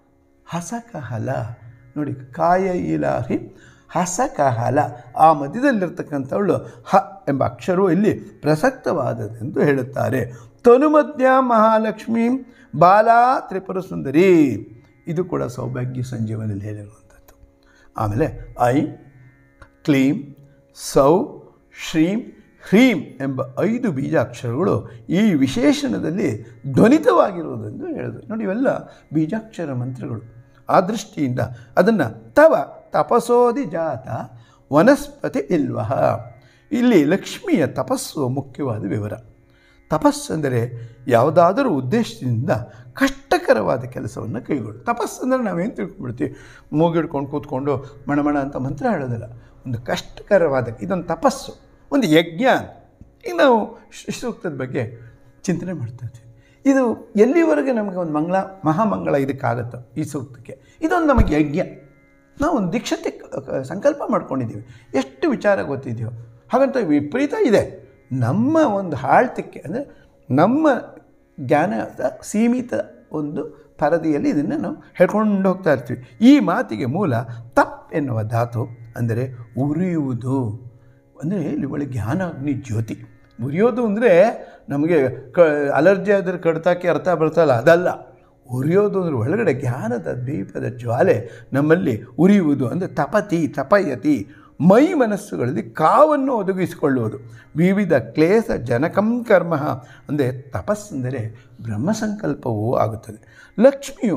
ಹಸಕಹಲ ನೋಡಿ ಕಾಯ ಇಲಾಹಿ ಹಸಕಹಲ ಆ ಮಧ್ಯದಲ್ಲಿರ್ತಕ್ಕಂಥವಳು ಹ ಎಂಬ ಅಕ್ಷರವು ಇಲ್ಲಿ ಪ್ರಸಕ್ತವಾದದೆಂದು ಹೇಳುತ್ತಾರೆ ತನುಮಧ್ಯ ಮಹಾಲಕ್ಷ್ಮೀ ಬಾಲಾ ತ್ರಿಪುರ ಸುಂದರಿ ಇದು ಕೂಡ ಸೌಭಾಗ್ಯ ಸಂಜೀವನಲ್ಲಿ ಹೇಳಿರುವಂಥದ್ದು ಆಮೇಲೆ ಐ ಕ್ಲೀಂ ಸೌ ಶ್ರೀಂ ಹ್ರೀಂ ಎಂಬ ಐದು ಬೀಜಾಕ್ಷರಗಳು ಈ ವಿಶೇಷಣದಲ್ಲಿ ಧ್ವನಿತವಾಗಿರುವುದೆಂದು ಹೇಳಿದ್ರು ನೋಡಿ ಇವೆಲ್ಲ ಬೀಜಾಕ್ಷರ ಮಂತ್ರಗಳು ಆ ದೃಷ್ಟಿಯಿಂದ ಅದನ್ನು ತವ ತಪಸೋದಿ ಜಾತ ವನಸ್ಪತಿ ಇಲ್ವಹ ಇಲ್ಲಿ ಲಕ್ಷ್ಮಿಯ ತಪಸ್ಸು ಮುಖ್ಯವಾದ ವಿವರ ತಪಸ್ಸೆಂದರೆ ಯಾವುದಾದರೂ ಉದ್ದೇಶದಿಂದ ಕಷ್ಟಕರವಾದ ಕೆಲಸವನ್ನು ಕೈಗೊಳ್ಳು ತಪಸ್ಸಂದರೆ ನಾವೇನು ತಿಳ್ಕೊಂಡ್ಬಿಡ್ತೀವಿ ಮೂಗಿಡ್ಕೊಂಡು ಕೂತ್ಕೊಂಡು ಮಣಮಣ ಅಂತ ಮಂತ್ರ ಹೇಳೋದಿಲ್ಲ ಒಂದು ಕಷ್ಟಕರವಾದ ಇದೊಂದು ತಪಸ್ಸು ಒಂದು ಯಜ್ಞ ಈಗ ನಾವು ಶ್ರೀ ಸೂಕ್ತದ ಬಗ್ಗೆ ಚಿಂತನೆ ಮಾಡ್ತಾ ಇರ್ತೀವಿ ಇದು ಎಲ್ಲಿವರೆಗೆ ನಮಗೆ ಒಂದು ಮಂಗಳ ಮಹಾಮಂಗಳ ಇದಕ್ಕಾಗತ್ತೋ ಈ ಸೂಕ್ತಕ್ಕೆ ಇದೊಂದು ನಮಗೆ ಯಜ್ಞ ನಾವು ಒಂದು ದೀಕ್ಷತೆ ಕ- ಸಂಕಲ್ಪ ಮಾಡ್ಕೊಂಡಿದ್ದೀವಿ ಎಷ್ಟು ವಿಚಾರ ಗೊತ್ತಿದೆಯೋ ಹಾಗಂತ ವಿಪರೀತ ಇದೆ ನಮ್ಮ ಒಂದು ಹಾಳ್ತಿಕ್ಕೆ ಅಂದರೆ ನಮ್ಮ ಜ್ಞಾನದ ಸೀಮಿತ ಒಂದು ಪರದಿಯಲ್ಲಿ ಇದನ್ನು ನಾವು ಹೇಳ್ಕೊಂಡು ಹೋಗ್ತಾ ಇರ್ತೀವಿ ಈ ಮಾತಿಗೆ ಮೂಲ ತಪ್ ಎನ್ನುವ ಧಾತು ಅಂದರೆ ಉರಿಯುವುದು ಅಂದರೆ ಇಲ್ಲಿ ಒಳ್ಳೆ ಜ್ಞಾನ ಅಗ್ನಿ ಜ್ಯೋತಿ ಉರಿಯೋದು ಅಂದರೆ ನಮಗೆ ಕ ಅಲರ್ಜಿ ಆದರೆ ಕಡ್ತಾಕೆ ಅರ್ಥ ಬರ್ತಲ್ಲ ಅದಲ್ಲ ಉರಿಯೋದು ಅಂದರೆ ಒಳಗಡೆ ಜ್ಞಾನದ ದೀಪದ ಜ್ವಾಲೆ ನಮ್ಮಲ್ಲಿ ಉರಿಯುವುದು ಅಂದರೆ ತಪತಿ ತಪಯತಿ ಮೈ ಮನಸ್ಸುಗಳಲ್ಲಿ ಕಾವನ್ನು ಒದಗಿಸಿಕೊಳ್ಳುವುದು ವಿವಿಧ ಕ್ಲೇಶ ಜನಕಂ ಕರ್ಮ ಅಂದರೆ ತಪಸ್ಸೆಂದರೆ ಬ್ರಹ್ಮಸಂಕಲ್ಪವೂ ಆಗುತ್ತದೆ ಲಕ್ಷ್ಮಿಯು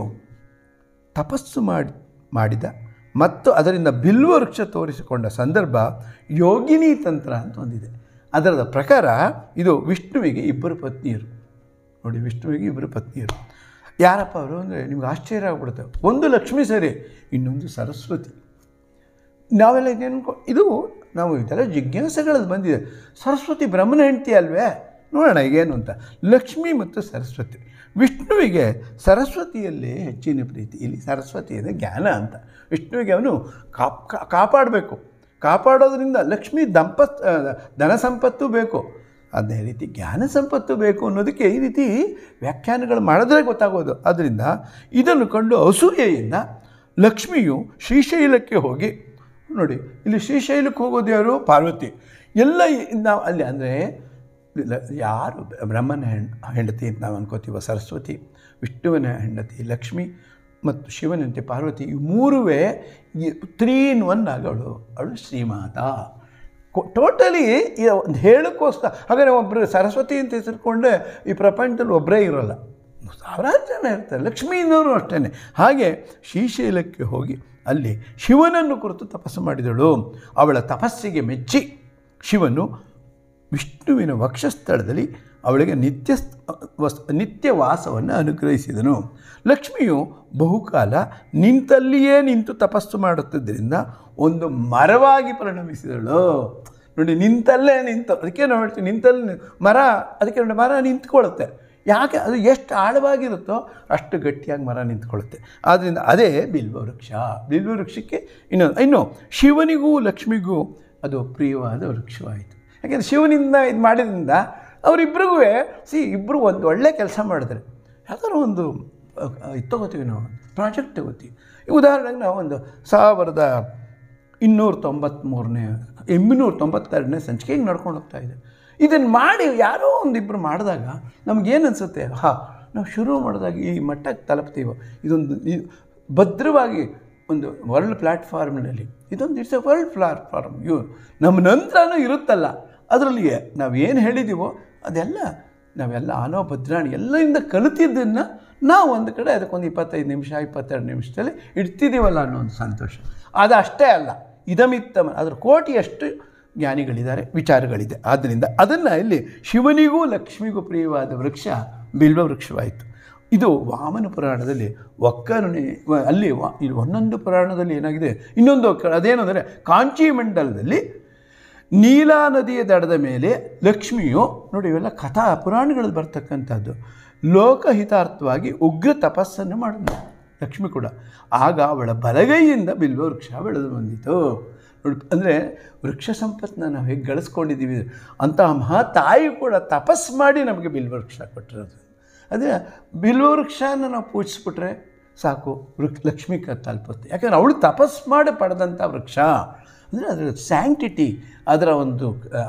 ತಪಸ್ಸು ಮಾಡಿ ಮಾಡಿದ ಮತ್ತು ಅದರಿಂದ ಬಿಲ್ವ ವೃಕ್ಷ ತೋರಿಸಿಕೊಂಡ ಸಂದರ್ಭ ಯೋಗಿನಿ ತಂತ್ರ ಅಂತ ಒಂದಿದೆ ಅದರ ಪ್ರಕಾರ ಇದು ವಿಷ್ಣುವಿಗೆ ಇಬ್ಬರು ಪತ್ನಿಯರು ನೋಡಿ ವಿಷ್ಣುವಿಗೆ ಇಬ್ಬರು ಪತ್ನಿಯರು ಯಾರಪ್ಪ ಅವರು ಅಂದರೆ ನಿಮ್ಗೆ ಆಶ್ಚರ್ಯ ಆಗ್ಬಿಡುತ್ತೆ ಒಂದು ಲಕ್ಷ್ಮಿ ಸರಿ ಇನ್ನೊಂದು ಸರಸ್ವತಿ ನಾವೆಲ್ಲ ಏನು ಇದು ನಾವು ಇದೆಲ್ಲ ಜಿಜ್ಞಾಸೆಗಳಲ್ಲಿ ಬಂದಿದೆ ಸರಸ್ವತಿ ಬ್ರಹ್ಮನ ಹೆಂಡತಿ ಅಲ್ವೇ ನೋಡೋಣ ಈಗೇನು ಅಂತ ಲಕ್ಷ್ಮಿ ಮತ್ತು ಸರಸ್ವತಿ ವಿಷ್ಣುವಿಗೆ ಸರಸ್ವತಿಯಲ್ಲೇ ಹೆಚ್ಚಿನ ಪ್ರೀತಿ ಇಲ್ಲಿ ಸರಸ್ವತಿ ಅಂದರೆ ಜ್ಞಾನ ಅಂತ ವಿಷ್ಣುವಿಗೆ ಅವನು ಕಾಪ್ ಕಾ- ಕಾಪಾಡಬೇಕು ಕಾಪಾಡೋದ್ರಿಂದ ಲಕ್ಷ್ಮಿ ದಂಪತ್ ಆ, ಧನ ಸಂಪತ್ತು ಬೇಕು ಅದೇ ರೀತಿ ಜ್ಞಾನ ಸಂಪತ್ತು ಬೇಕು ಅನ್ನೋದಕ್ಕೆ ಈ ರೀತಿ ವ್ಯಾಖ್ಯಾನಗಳು ಮಾಡಿದ್ರೆ ಗೊತ್ತಾಗೋದು ಆದ್ದರಿಂದ ಇದನ್ನು ಕಂಡು ಅಸೂಯೆಯಿಂದ ಲಕ್ಷ್ಮಿಯು ಶ್ರೀಶೈಲಕ್ಕೆ ಹೋಗಿ ನೋಡಿ ಇಲ್ಲಿ ಶ್ರೀಶೈಲಕ್ಕೆ ಹೋಗೋದು ಯಾರು ಪಾರ್ವತಿ ಎಲ್ಲ ಈ- ನಾವು ಅಲ್ಲಿ ಅಂದರೆ ಯಾರು ಬ್ರಹ್ಮನ ಹೆಣ್ ಹೆಂಡತಿ ಅಂತ ನಾವು ಅನ್ಕೋತೀವೋ ಸರಸ್ವತಿ ವಿಷ್ಣುವಿನ ಹೆಂಡತಿ ಲಕ್ಷ್ಮಿ ಮತ್ತು ಶಿವನಂತೆ ಪಾರ್ವತಿ ಈ ಮೂರುವೇ ತ್ರೀ ಇನ್ ಒನ್ ಆಗೋಳು ಅವಳು ಶ್ರೀಮಾತಾ ಟೋಟಲಿ ಒಂದು ಹೇಳೋಕ್ಕೋಸ್ಕರ ಹಾಗಾದ್ರೆ ಒಬ್ಬರು ಸರಸ್ವತಿ ಅಂತ ಹೆಸರುಕೊಂಡೆ ಈ ಪ್ರಪಂಚದಲ್ಲಿ ಒಬ್ಬರೇ ಇರೋಲ್ಲ ಸಾವಿರಾರು ಜನ ಇರ್ತಾರೆ ಲಕ್ಷ್ಮೀನವರು ಅಷ್ಟೇ ಹಾಗೆ ಶ್ರೀಶೈಲಕ್ಕೆ ಹೋಗಿ ಅಲ್ಲಿ ಶಿವನನ್ನು ಕುರಿತು ತಪಸ್ಸು ಮಾಡಿದಳು ಅವಳ ತಪಸ್ಸಿಗೆ ಮೆಚ್ಚಿ ಶಿವನು ವಿಷ್ಣುವಿನ ವಕ್ಷಸ್ಥಳದಲ್ಲಿ ಅವಳಿಗೆ ನಿತ್ಯ ವಸ್ ನಿತ್ಯ ವಾಸವನ್ನು ಅನುಗ್ರಹಿಸಿದನು ಲಕ್ಷ್ಮಿಯು ಬಹುಕಾಲ ನಿಂತಲ್ಲಿಯೇ ನಿಂತು ತಪಸ್ಸು ಮಾಡುತ್ತಿದ್ದರಿಂದ ಒಂದು ಮರವಾಗಿ ಪರಿಣಮಿಸಿದಳು ನೋಡಿ ನಿಂತಲ್ಲೇ ನಿಂತು ಅದಕ್ಕೆ ನಾವು ಹೇಳ್ತೀವಿ ನಿಂತಲ್ಲಿ ನಿ- ಮರ ಅದಕ್ಕೆ ನೋಡಿ ಮರ ನಿಂತ್ಕೊಳ್ಳುತ್ತೆ ಯಾಕೆ ಅದು ಎಷ್ಟು ಆಳವಾಗಿರುತ್ತೋ ಅಷ್ಟು ಗಟ್ಟಿಯಾಗಿ ಮರ ನಿಂತ್ಕೊಳ್ಳುತ್ತೆ ಆದ್ದರಿಂದ ಅದೇ ಬಿಲ್ವ ವೃಕ್ಷ ಬಿಲ್ವ ವೃಕ್ಷಕ್ಕೆ ಇನ್ನೊಂದು ಇನ್ನು ಶಿವನಿಗೂ ಲಕ್ಷ್ಮಿಗೂ ಅದು ಪ್ರಿಯವಾದ ವೃಕ್ಷವಾಯಿತು ಯಾಕೆಂದರೆ ಶಿವನಿಂದ ಇದು ಮಾಡಿದ್ರಿಂದ ಅವರಿಬ್ಬರಿಗೂ ಸಿ ಇಬ್ಬರು ಒಂದು ಒಳ್ಳೆ ಕೆಲಸ ಮಾಡಿದ್ರೆ ಯಾವ್ದಾದ್ರು ಒಂದು ಅಹ್, ಇದು ತಗೋತೀವಿ ನಾವು ಪ್ರಾಜೆಕ್ಟ್ ತಗೋತೀವಿ ಈ ಉದಾಹರಣೆಗೆ ನಾವು ಒಂದು ಸಾವಿರದ ಇನ್ನೂರ ತೊಂಬತ್ತ್ಮೂರನೇ ಇನ್ನೂರ ತೊಂಬತ್ತೆರಡನೇ ಸಂಚಿಕೆಗೆ ನಡ್ಕೊಂಡು ಹೋಗ್ತಾ ಇದೆ ಇದನ್ನು ಮಾಡಿ ಯಾರೋ ಒಂದಿಬ್ಬರು ಮಾಡಿದಾಗ ನಮಗೇನು ಅನಿಸುತ್ತೆ ಹಾಂ ನಾವು ಶುರು ಮಾಡಿದಾಗ ಈ ಮಟ್ಟಕ್ಕೆ ತಲುಪ್ತೀವೋ ಇದೊಂದು ಈ ಭದ್ರವಾಗಿ ಒಂದು ವರ್ಲ್ಡ್ ಪ್ಲ್ಯಾಟ್ಫಾರ್ಮ್ನಲ್ಲಿ ಇದೊಂದು ಇಟ್ಸ್ ಎ ವರ್ಲ್ಡ್ ಪ್ಲ್ಯಾಟ್ಫಾರ್ಮ್ ಇವು ನಮ್ಮ ನಂತರನೂ ಇರುತ್ತಲ್ಲ ಅದರಲ್ಲಿ ನಾವು ಏನು ಹೇಳಿದ್ದೀವೋ ಅದೆಲ್ಲ ನಾವೆಲ್ಲ ಆನೋ ಭದ್ರಾಣಿ ಎಲ್ಲರಿಂದ ಕಲಿತಿದ್ದನ್ನು ನಾವು ಒಂದು ಕಡೆ ಅದಕ್ಕೊಂದು ಇಪ್ಪತ್ತೈದು ನಿಮಿಷ ಇಪ್ಪತ್ತೆರಡು ನಿಮಿಷದಲ್ಲಿ ಇಡ್ತಿದ್ದೀವಲ್ಲ ಅನ್ನೋ ಒಂದು ಸಂತೋಷ ಅದು ಅಷ್ಟೇ ಅಲ್ಲ ಇದಮಿತ್ತಮ ಅದರ ಕೋಟಿಯಷ್ಟು ಜ್ಞಾನಿಗಳಿದ್ದಾರೆ ವಿಚಾರಗಳಿದೆ ಆದ್ದರಿಂದ ಅದನ್ನು ಇಲ್ಲಿ ಶಿವನಿಗೂ ಲಕ್ಷ್ಮಿಗೂ ಪ್ರಿಯವಾದ ವೃಕ್ಷ ಬಿಲ್ವ ವೃಕ್ಷವಾಯಿತು ಇದು ವಾಮನ ಪುರಾಣದಲ್ಲಿ ಒಕ್ಕರುಣೆ ವ- ಅಲ್ಲಿ ವ- ಇಲ್ಲಿ ಒಂದೊಂದು ಪುರಾಣದಲ್ಲಿ ಏನಾಗಿದೆ ಇನ್ನೊಂದು ಒಕ್ಕ ಅದೇನು ಅಂದರೆ ಕಾಂಚಿ ಮಂಡಲದಲ್ಲಿ ನೀಲಾ ನದಿಯ ದಡದ ಮೇಲೆ ಲಕ್ಷ್ಮಿಯು ನೋಡಿ ಇವೆಲ್ಲ ಕಥಾ ಪುರಾಣಗಳಲ್ಲಿ ಬರ್ತಕ್ಕಂಥದ್ದು ಲೋಕಹಿತಾರ್ಥವಾಗಿ ಉಗ್ರ ತಪಸ್ಸನ್ನು ಮಾಡಿದ್ಲು ಲಕ್ಷ್ಮಿ ಕೂಡ ಆಗ ಅವಳ ಬಲಗೈಯಿಂದ ಬಿಲ್ವ ವೃಕ್ಷ ಬೆಳೆದು ಬಂದಿತು ನೋಡಿ ಅಂದರೆ ವೃಕ್ಷ ಸಂಪತ್ತನ್ನ ನಾವು ಹೇಗೆ ಗಳಿಸ್ಕೊಂಡಿದ್ದೀವಿ ಅಂತಹ ಮಹಾ ತಾಯಿ ಕೂಡ ತಪಸ್ ಮಾಡಿ ನಮಗೆ ಬಿಲ್ವ ವೃಕ್ಷ ಕೊಟ್ಟಿರೋದು ಅದೇ ಬಿಲ್ವ ವೃಕ್ಷನ ನಾವು ಪೂಜಿಸ್ಬಿಟ್ರೆ ಸಾಕು ವೃಕ್ಷ ಲಕ್ಷ್ಮಿ ಕ ತಲುಪುತ್ತೆ ಯಾಕಂದರೆ ಅವಳು ತಪಸ್ ಮಾಡಿ ಪಡೆದಂಥ ವೃಕ್ಷ ಅಂದರೆ ಅದರ ಸ್ಯಾಂಕ್ಟಿಟಿ ಅದರ ಒಂದು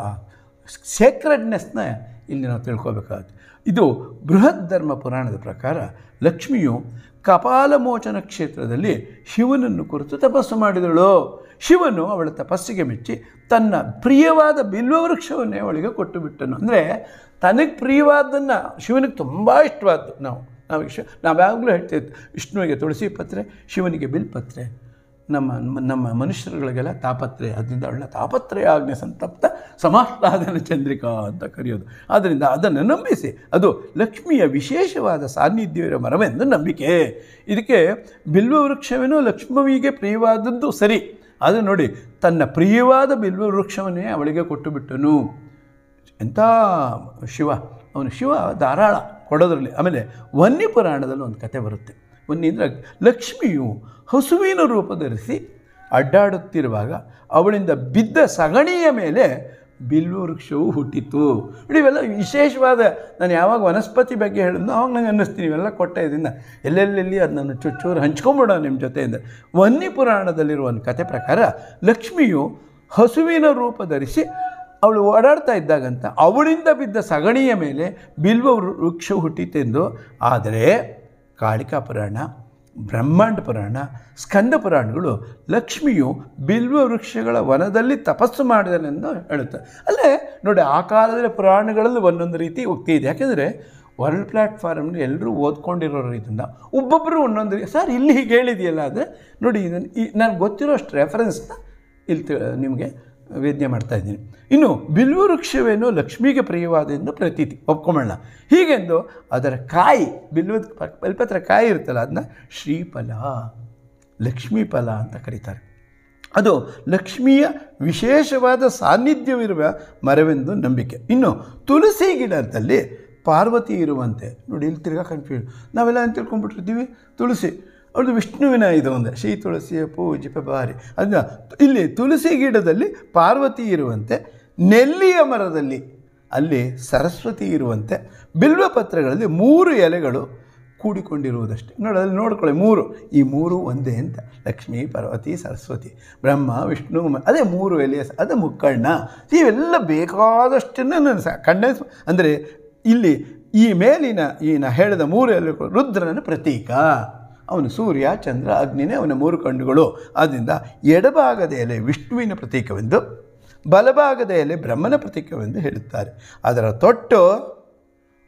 ಸೇಕ್ರೆಡ್ನೆಸ್ನ ಇಲ್ಲಿ ನಾವು ತಿಳ್ಕೊಬೇಕಾಗುತ್ತೆ ಇದು ಬೃಹತ್ ಧರ್ಮ ಪುರಾಣದ ಪ್ರಕಾರ ಲಕ್ಷ್ಮಿಯು ಕಪಾಲಮೋಚನ ಕ್ಷೇತ್ರದಲ್ಲಿ ಶಿವನನ್ನು ಕುರಿತು ತಪಸ್ಸು ಮಾಡಿದಳು ಶಿವನು ಅವಳ ತಪಸ್ಸಿಗೆ ಮೆಚ್ಚಿ ತನ್ನ ಪ್ರಿಯವಾದ ಬಿಲ್ವವೃಕ್ಷವನ್ನೇ ಅವಳಿಗೆ ಕೊಟ್ಟು ಬಿಟ್ಟನು ಅಂದರೆ ತನಗೆ ಪ್ರಿಯವಾದನ್ನು ಶಿವನಿಗೆ ತುಂಬ ಇಷ್ಟವಾದ್ದು ನಾವು ನಾವು ವಿಷಯ ನಾವು ಯಾವಾಗಲೂ ಹೇಳ್ತೇವೆ ವಿಷ್ಣುವಿಗೆ ತುಳಸಿ ಪತ್ರೆ ಶಿವನಿಗೆ ಬಿಲ್ಪತ್ರೆ ನಮ್ಮ ನಮ್ಮ ಮನುಷ್ಯರುಗಳಿಗೆಲ್ಲ ತಾಪತ್ರೆ ಅದರಿಂದ ಅವಳ ತಾಪತ್ರಯ ಆಜ್ಞೆ ಸಂತಪ್ತ ಸಮಾಹ್ಲಾದನ ಚಂದ್ರಿಕಾ ಅಂತ ಕರೆಯೋದು ಆದ್ದರಿಂದ ಅದನ್ನು ನಂಬಿಸಿ ಅದು ಲಕ್ಷ್ಮಿಯ ವಿಶೇಷವಾದ ಸಾನ್ನಿಧ್ಯವಿರೋ ಮರವೆಂದು ನಂಬಿಕೆ ಇದಕ್ಕೆ ಬಿಲ್ವ ವೃಕ್ಷವೇನೋ ಲಕ್ಷ್ಮಿಗೆ ಪ್ರಿಯವಾದದ್ದು ಸರಿ ಅದು ನೋಡಿ ತನ್ನ ಪ್ರಿಯವಾದ ಬಿಲ್ವ ವೃಕ್ಷವನ್ನೇ ಅವಳಿಗೆ ಕೊಟ್ಟು ಬಿಟ್ಟನು ಎಂಥ ಶಿವ ಅವನು ಶಿವ ಧಾರಾಳ ಕೊಡೋದ್ರಲ್ಲಿ ಆಮೇಲೆ ವನ್ಯ ಪುರಾಣದಲ್ಲಿ ಒಂದು ಕತೆ ಬರುತ್ತೆ ವನ್ಯ ಅಂದರೆ ಲಕ್ಷ್ಮಿಯು ಹಸುವಿನ ರೂಪ ಧರಿಸಿ ಅಡ್ಡಾಡುತ್ತಿರುವಾಗ ಅವಳಿಂದ ಬಿದ್ದ ಸಗಣಿಯ ಮೇಲೆ ಬಿಲ್ವ ವೃಕ್ಷವು ಹುಟ್ಟಿತು ನೋಡಿ ಇವೆಲ್ಲ ವಿಶೇಷವಾದ ನಾನು ಯಾವಾಗ ವನಸ್ಪತಿ ಬಗ್ಗೆ ಹೇಳಿದ್ನೋ ಅವಾಗ ನಂಗೆ ಅನ್ನಿಸ್ತೀನಿ ಇವೆಲ್ಲ ಕೊಟ್ಟ ಇದರಿಂದ ಎಲ್ಲೆಲ್ಲೆಲ್ಲಿ ಅದು ನಾನು ಚೂರು ಹಂಚ್ಕೊಂಬಿಡೋ ನಿಮ್ಮ ಜೊತೆಯಿಂದ ವನ್ಯ ಪುರಾಣದಲ್ಲಿರುವ ಒಂದು ಕತೆ ಪ್ರಕಾರ ಲಕ್ಷ್ಮಿಯು ಹಸುವಿನ ರೂಪ ಧರಿಸಿ ಅವಳು ಓಡಾಡ್ತಾ ಇದ್ದಾಗಂತ ಅವಳಿಂದ ಬಿದ್ದ ಸಗಣಿಯ ಮೇಲೆ ಬಿಲ್ವ ವೃ- ವೃಕ್ಷ ಹುಟ್ಟಿತೆಂದು ಆದರೆ ಕಾಳಿಕಾ ಪುರಾಣ ಬ್ರಹ್ಮಾಂಡ ಪುರಾಣ ಸ್ಕಂದ ಪುರಾಣಗಳು ಲಕ್ಷ್ಮಿಯು ಬಿಲ್ವ ವೃಕ್ಷಗಳ ವನದಲ್ಲಿ ತಪಸ್ಸು ಮಾಡಿದನೆಂದು ಹೇಳುತ್ತೆ ಅಲ್ಲೇ ನೋಡಿ ಆ ಕಾಲದಲ್ಲಿ ಪುರಾಣಗಳಲ್ಲಿ ಒಂದೊಂದು ರೀತಿ ಉಕ್ತಿ ಇದೆ ಯಾಕೆಂದರೆ ವರ್ಲ್ಡ್ ಪ್ಲ್ಯಾಟ್ಫಾರ್ಮ್ನ ಎಲ್ಲರೂ ಓದ್ಕೊಂಡಿರೋರು ಇದನ್ನು ಒಬ್ಬೊಬ್ಬರು ಒಂದೊಂದು ರೀ- ಸರ್ ಇಲ್ಲಿ ಹೀಗೆ ಹೇಳಿದೆಯಲ್ಲ ಆದರೆ ನೋಡಿ ಇದನ್ನು ಈ ನನಗೆ ಗೊತ್ತಿರೋ ಅಷ್ಟು ರೆಫರೆನ್ಸ್ನ ಇಲ್ಲಿ ತಿ- ನಿಮಗೆ ವೇದ್ಯ ಮಾಡ್ತಾ ಇದ್ದೀನಿ ಇನ್ನು ಬಿಲ್ವ ವೃಕ್ಷವೇನೋ ಲಕ್ಷ್ಮಿಗೆ ಪ್ರಿಯವಾದೆಂದು ಪ್ರತೀತಿ ಒಪ್ಕೊಂಬಣ್ಣ ಹೀಗೆಂದು ಅದರ ಕಾಯಿ ಬಿಲ್ವದ ಪ- ಬಲ್ಪತ್ರ ಕಾಯಿ ಇರುತ್ತಲ್ಲ ಅದನ್ನ ಶ್ರೀಫಲ ಲಕ್ಷ್ಮೀ ಫಲ ಅಂತ ಕರೀತಾರೆ ಅದು ಲಕ್ಷ್ಮಿಯ ವಿಶೇಷವಾದ ಸಾನ್ನಿಧ್ಯವಿರುವ ಮರವೆಂದು ನಂಬಿಕೆ ಇನ್ನು ತುಳಸಿ ಗಿಡದಲ್ಲಿ ಪಾರ್ವತಿ ಇರುವಂತೆ ನೋಡಿ ಇಲ್ಲಿ ತಿರ್ಗಾ ಕನ್ಫ್ಯೂಸ್ ನಾವೆಲ್ಲ ಏನು ತಿಳ್ಕೊಂಡ್ಬಿಟ್ಟಿರ್ತೀವಿ ತುಳಸಿ ಅವಳು ವಿಷ್ಣುವಿನ ಇದು ಒಂದು ಶ್ರೀ ತುಳಸಿಯ ಪೂಜೆ ಬಾರಿ ಅದನ್ನ ಇಲ್ಲಿ ತುಳಸಿ ಗಿಡದಲ್ಲಿ ಪಾರ್ವತಿ ಇರುವಂತೆ ನೆಲ್ಲಿಯ ಮರದಲ್ಲಿ ಅಲ್ಲಿ ಸರಸ್ವತಿ ಇರುವಂತೆ ಬಿಲ್ವಪತ್ರಗಳಲ್ಲಿ ಮೂರು ಎಲೆಗಳು ಕೂಡಿಕೊಂಡಿರುವುದಷ್ಟೇ ನೋಡಿ ಅಲ್ಲಿ ನೋಡ್ಕೊಳ್ಳಿ ಮೂರು ಈ ಮೂರು ಒಂದೇ ಅಂತ ಲಕ್ಷ್ಮೀ ಪಾರ್ವತಿ ಸರಸ್ವತಿ ಬ್ರಹ್ಮ ವಿಷ್ಣು ಮ- ಅದೇ ಮೂರು ಎಲೆಯ ಸ- ಅದೇ ಮುಕ್ಕಣ್ಣ ಇವೆಲ್ಲ ಬೇಕಾದಷ್ಟನ್ನು ನಾನು ಸ ಕಂಡೆನ್ಸ್ ಅಂದರೆ ಇಲ್ಲಿ ಈ ಮೇಲಿನ ಈ ನಾ ಹೇಳಿದ ಮೂರು ಎಲೆಗಳು ರುದ್ರನ ಪ್ರತೀಕ ಅವನು ಸೂರ್ಯ ಚಂದ್ರ ಅಗ್ನಿನೇ ಅವನ ಮೂರು ಕಣ್ಣುಗಳು ಆದ್ದರಿಂದ ಎಡಭಾಗದ ಎಲೆ ವಿಷ್ಣುವಿನ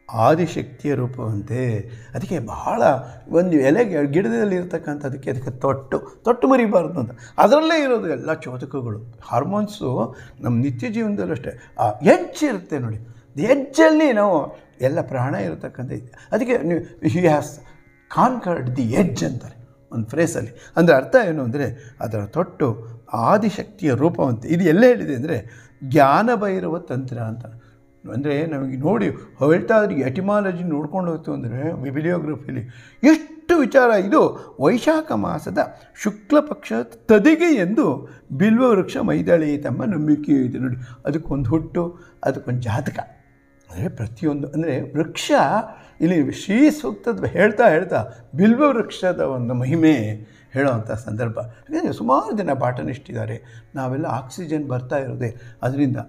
ಆದಿಶಕ್ತಿಯ ರೂಪವಂತೆ ಅದಕ್ಕೆ ಬಹಳ ಒಂದು ಎಲೆಗೆ ಗಿಡದಲ್ಲಿ ಇರ್ತಕ್ಕಂಥದಕ್ಕೆ ಅದಕ್ಕೆ ತೊಟ್ಟು ತೊಟ್ಟು ಮರಿಬಾರ್ದು ಅಂತ ಅದರಲ್ಲೇ ಇರೋದು ಎಲ್ಲ ಚೋದಕಗಳು ಹಾರ್ಮೋನ್ಸು ನಮ್ಮ ನಿತ್ಯ ಜೀವನದಲ್ಲೂ ಅಷ್ಟೇ ಆ ಎಡ್ಜ್ ಇರುತ್ತೆ ನೋಡಿ ಎಡ್ಜಲ್ಲಿ ನಾವು ಎಲ್ಲ ಪ್ರಾಣ ಇರತಕ್ಕಂಥ ಇದೆ ಅದಕ್ಕೆ ನೀವು he has conquered the edge ಅಂತಾರೆ ಒಂದು ಫ್ರೇಸಲ್ಲಿ ಅಂದರೆ ಅರ್ಥ ಏನು ಅಂದರೆ ಅದರ ತೊಟ್ಟು ಆದಿಶಕ್ತಿಯ ರೂಪವಂತೆ ಇದು ಎಲ್ಲೇ ಹೇಳಿದೆ ಅಂದರೆ ಜ್ಞಾನ ಭೈರವ ತಂತ್ರ ಅಂತ ಅಂದರೆ ನಮಗೆ ನೋಡಿ ಹೇಳ್ತಾ ಇದ್ರೆ ಎಟಿಮಾಲಜಿ ನೋಡ್ಕೊಂಡು ಹೋಯ್ತು ಅಂದರೆ ಬಿಬಿಲಿಯೋಗ್ರಫಿಲಿ ಎಷ್ಟು ವಿಚಾರ ಇದು ವೈಶಾಖ ಮಾಸದ ಶುಕ್ಲ ಪಕ್ಷ ತದಿಗೆ ಎಂದು ಬಿಲ್ವ ವೃಕ್ಷ ಮೈದಳಿ ತಮ್ಮ ನಂಬಿಕೆಯೂ ಇದೆ ನೋಡಿ ಅದಕ್ಕೊಂದು ಹುಟ್ಟು ಅದಕ್ಕೊಂದು ಜಾತಕ ಅಂದರೆ ಪ್ರತಿಯೊಂದು ಅಂದರೆ ವೃಕ್ಷ ಇಲ್ಲಿ ಶ್ರೀ ಸೂಕ್ತದ ಹೇಳ್ತಾ ಹೇಳ್ತಾ ಬಿಲ್ವ ವೃಕ್ಷದ ಒಂದು ಮಹಿಮೆ ಹೇಳೋವಂಥ ಸಂದರ್ಭ ಯಾಕಂದರೆ ಸುಮಾರು ಜನ ಬಾಟನಿಷ್ಟಿದ್ದಾರೆ ನಾವೆಲ್ಲ ಆಕ್ಸಿಜನ್ ಬರ್ತಾ ಇರೋದೆ ಅದರಿಂದ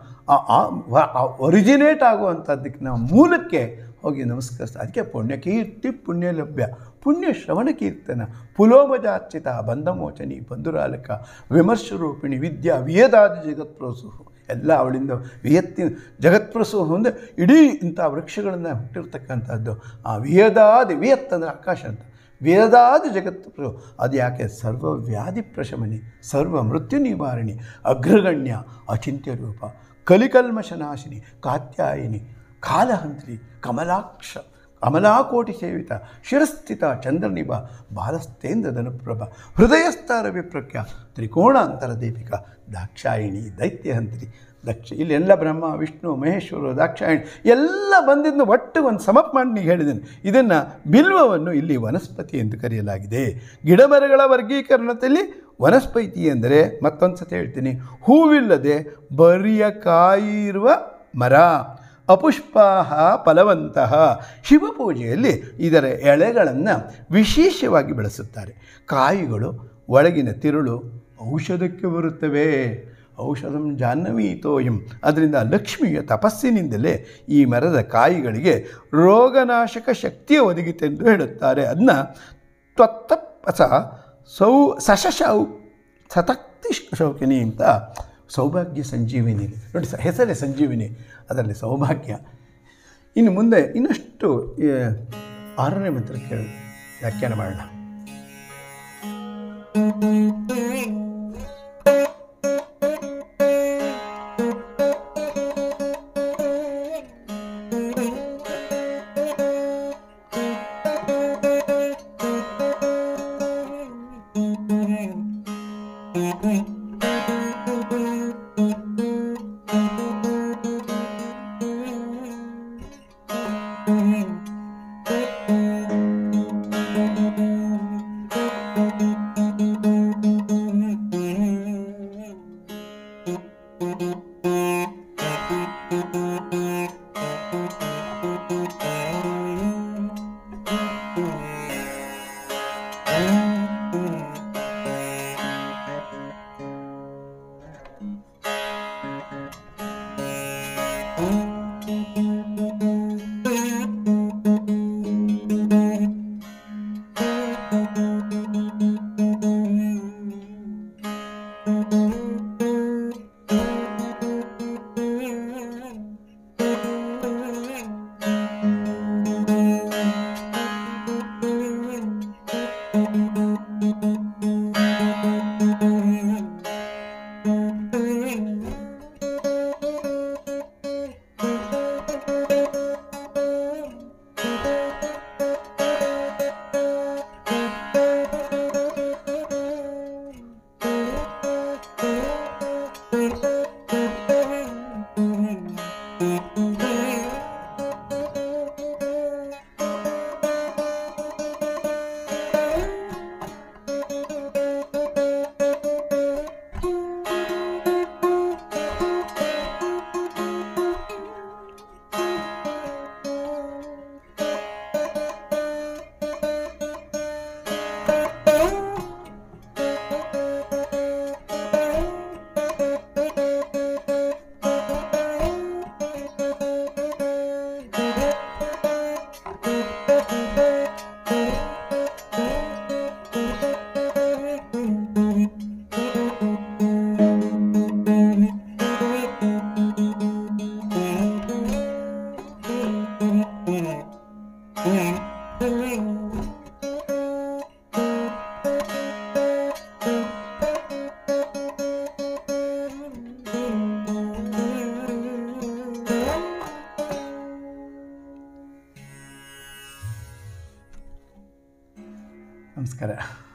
ಆ ಒರಿಜಿನೇಟ್ ಆಗುವಂಥದ್ದಕ್ಕೆ ನಾವು ಮೂಲಕ್ಕೆ ಹೋಗಿ ನಮಸ್ಕರಿಸ್ತಾ ಅದಕ್ಕೆ ಪುಣ್ಯ ಕೀರ್ತಿ ಪುಣ್ಯ ಲಭ್ಯ ಪುಣ್ಯ ಶ್ರವಣ ಕೀರ್ತನ ಪುಲೋಮಜಾರ್ಚಿತ ಬಂಧಮೋಚನಿ ಬಂಧುರಾಲಕ ವಿಮರ್ಶರೂಪಿಣಿ ವಿದ್ಯಾ ವಿಯದಾದಿ ಜಗತ್ಪ್ರೋತ್ಸವ ಎಲ್ಲ ಅವಳಿಂದ ವಿಯತ್ತಿ ಜಗತ್ಪ್ರಸವ ಅಂದರೆ ಇಡೀ ಇಂಥ ವೃಕ್ಷಗಳನ್ನು ಹುಟ್ಟಿರ್ತಕ್ಕಂಥದ್ದು ಆ ವಿಯದಾದಿ ವಿಯತ್ ಅಂದರೆ ಆಕಾಶ ಅಂತ ವೇದಾದಿ ಜಗತ್ತು ಅದು ಯಾಕೆ ಸರ್ವ ವ್ಯಾಧಿ ಪ್ರಶಮನಿ ಸರ್ವ ಮೃತ್ಯು ನಿವಾರಣಿ ಅಗ್ರಗಣ್ಯ ಅಚಿಂತ್ಯ ರೂಪ ಕಲಿಕಲ್ಮಶನಾಶಿನಿ ಕಾತ್ಯಾಯಿನಿ ಕಾಲಹಂತ್ರಿ ಕಮಲಾಕ್ಷ ಅಮಲಾಕೋಟಿ ಸೇವಿತ ಶಿರಸ್ಥಿತ ಚಂದ್ರನಿಭ ಬಾಲಸ್ತೇಂದ್ರ ಧನುಪ್ರಭ ಹೃದಯಸ್ಥಾರ ವಿಪ್ರಖ್ಯ ತ್ರಿಕೋಣಾಂತರ ದೀಪಿಕ ದಾಕ್ಷಾಯಿಣಿ ದೈತ್ಯಹಂತ್ರಿ ದಕ್ಷ ಇಲ್ಲಿ ಎಲ್ಲ ಬ್ರಹ್ಮ ವಿಷ್ಣು ಮಹೇಶ್ವರ ದಾಕ್ಷಾಯಣಿ ಎಲ್ಲ ಬಂದಿದ್ದು ಒಟ್ಟು ಒಂದು ಸಮಪ್ ಮಾಡಿ ನೀವು ಹೇಳಿದ್ದೇನೆ ಇದನ್ನು ಬಿಲ್ವವನ್ನು ಇಲ್ಲಿ ವನಸ್ಪತಿ ಎಂದು ಕರೆಯಲಾಗಿದೆ ಗಿಡಮರಗಳ ವರ್ಗೀಕರಣದಲ್ಲಿ ವನಸ್ಪತಿ ಎಂದರೆ ಮತ್ತೊಂದು ಸತಿ ಹೇಳ್ತೀನಿ ಹೂವಿಲ್ಲದೆ ಬರಿಯ ಕಾಯಿ ಇರುವ ಮರ ಅಪುಷ್ಪಾಹ ಫಲವಂತಹ ಶಿವಪೂಜೆಯಲ್ಲಿ ಇದರ ಎಳೆಗಳನ್ನು ವಿಶೇಷವಾಗಿ ಬಳಸುತ್ತಾರೆ ಕಾಯಿಗಳು ಒಳಗಿನ ತಿರುಳು ಔಷಧಕ್ಕೆ ಬರುತ್ತವೆ ಔಷಧಂ ಜಾಹ್ನವೀತೋಯಂ ಅದರಿಂದ ಲಕ್ಷ್ಮಿಯ ತಪಸ್ಸಿನಿಂದಲೇ ಈ ಮರದ ಕಾಯಿಗಳಿಗೆ ರೋಗನಾಶಕ ಶಕ್ತಿಯ ಒದಗಿತೆಂದು ಹೇಳುತ್ತಾರೆ ಅದನ್ನ ತ್ವತ್ತಪಸ ಸೌ ಸಶಶೌ ಸತಕ್ತಿ ಶೌಕಿನಿ ಅಂತ ಸೌಭಾಗ್ಯ ಸಂಜೀವಿನಿ ನೋಡಿ ಸ ಹೆಸರೇ ಸಂಜೀವಿನಿ ಅದರಲ್ಲಿ ಸೌಭಾಗ್ಯ ಇನ್ನು ಮುಂದೆ ಇನ್ನಷ್ಟು ಈ ಆರನೇ ಮಂತ್ರಕ್ಕೆ ವ್ಯಾಖ್ಯಾನ ಮಾಡೋಣ ನಮಸ್ಕಾರ